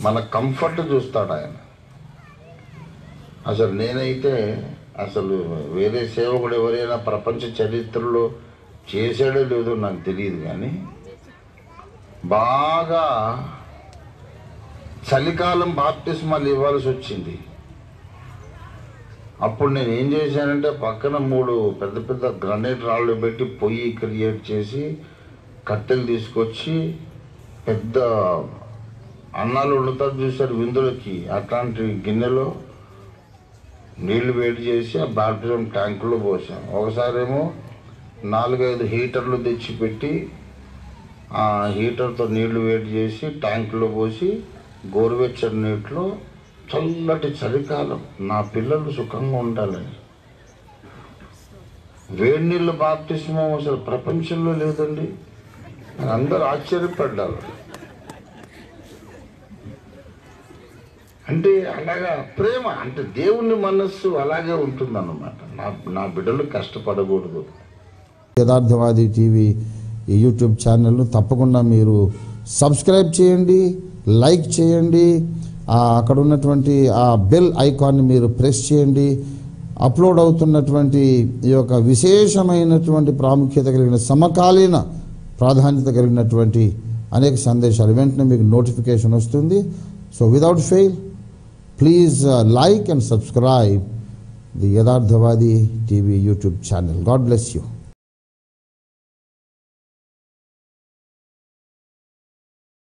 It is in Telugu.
మన కంఫర్ట్ చూస్తాడు ఆయన అసలు నేనైతే అసలు వేరే సేవకుడు ఎవరైనా ప్రపంచ చరిత్రలో చేశాడో లేదో నాకు తెలియదు కానీ బాగా చలికాలం బాప్టిస్మాలు ఇవ్వాల్సి వచ్చింది అప్పుడు నేను ఏం చేశానంటే పక్కన మూడు పెద్ద పెద్ద గ్రనైట్ రాళ్ళు పెట్టి పొయ్యి క్రియేట్ చేసి కట్టెలు తీసుకొచ్చి పెద్ద అన్నాలు వండుతారు చూసారు విందులకి అట్లాంటి గిన్నెలో నీళ్లు వేడి చేసి ఆ బాప్టిజం ట్యాంకులో పోసాం ఒకసారేమో నాలుగైదు హీటర్లు తెచ్చిపెట్టి ఆ హీటర్తో నీళ్లు వేడి చేసి ట్యాంకులో పోసి గోరువెచ్చని నీటిలో చల్లటి చలికాలం నా పిల్లలు సుఖంగా ఉండాలని వేడి నీళ్ళు బాప్తిస్మం అసలు ప్రపంచంలో లేదండి అందరూ ఆశ్చర్యపడ్డారు అంటే అలాగా ప్రేమ అంటే దేవుని మనస్సు అలాగే ఉంటుందన్నమాట నా నా బిడ్డలు కష్టపడకూడదు యథార్థవాది టీవీ ఈ యూట్యూబ్ ఛానల్ను తప్పకుండా మీరు సబ్స్క్రైబ్ చేయండి లైక్ చేయండి ఆ అక్కడ ఉన్నటువంటి ఆ బెల్ ఐకాన్ని మీరు ప్రెస్ చేయండి అప్లోడ్ అవుతున్నటువంటి ఈ యొక్క విశేషమైనటువంటి ప్రాముఖ్యత కలిగిన సమకాలీన ప్రాధాన్యత కలిగినటువంటి అనేక సందేశాలు వెంటనే మీకు నోటిఫికేషన్ వస్తుంది so without fail please like and subscribe the Yatharthavadi TV YouTube channel God bless you